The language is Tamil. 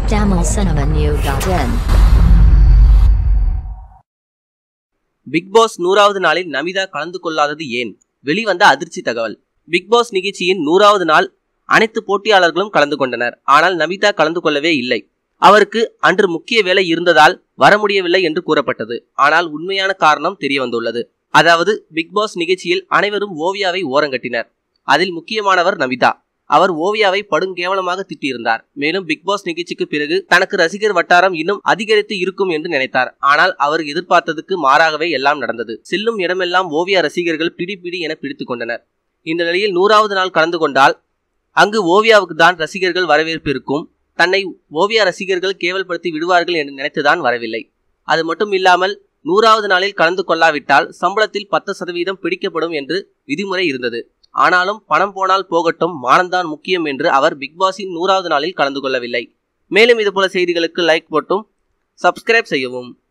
tamilcinemanew.in பிக் பாஸ் நூறாவது நாளில் நமிதா கலந்து கொள்ளாதது ஏன் வெளிவந்த அதிர்ச்சி தகவல் பிக் பாஸ் நிகழ்ச்சியின் நூறாவது நாள் அனைத்து போட்டியாளர்களும் கலந்து கொண்டனர் ஆனால் நமிதா கலந்து கொள்ளவே இல்லை அவருக்கு அன்று முக்கிய வேலை இருந்ததால் வர முடியவில்லை என்று கூறப்பட்டது ஆனால் உண்மையான காரணம் தெரிய வந்துள்ளது அதாவது பிக் பாஸ் நிகழ்ச்சியில் அனைவரும் ஓவியாவை ஓரங்கட்டினர் அதில் முக்கியமானவர் நமிதா அவர் ஓவியாவை படுங்கேவலமாக திட்டியிருந்தார் மேலும் பிக் பாஸ் நிகழ்ச்சிக்கு பிறகு தனக்கு ரசிகர் வட்டாரம் இன்னும் அதிகரித்து இருக்கும் என்று நினைத்தார் ஆனால் அவர் எதிர்பார்த்ததுக்கு மாறாகவே எல்லாம் நடந்தது செல்லும் இடமெல்லாம் ஓவியா ரசிகர்கள் பிடி பிடி என பிடித்துக் கொண்டனர் இந்த நிலையில் நூறாவது நாள் கலந்து கொண்டால் அங்கு ஓவியாவுக்கு தான் ரசிகர்கள் வரவேற்பு இருக்கும் தன்னை ஓவியா ரசிகர்கள் கேவல்படுத்தி விடுவார்கள் என்று நினைத்துதான் வரவில்லை அது மட்டும் இல்லாமல் நூறாவது நாளில் கலந்து கொள்ளாவிட்டால் சம்பளத்தில் பத்து சதவீதம் பிடிக்கப்படும் என்று விதிமுறை இருந்தது ஆனாலும் பணம் போனால் போகட்டும் மானம்தான் முக்கியம் என்று அவர் பிக்பாஸின் நூறாவது நாளில் கலந்து கொள்ளவில்லை மேலும் இதுபோல செய்திகளுக்கு லைக் போட்டும் சப்ஸ்கிரைப் செய்யவும்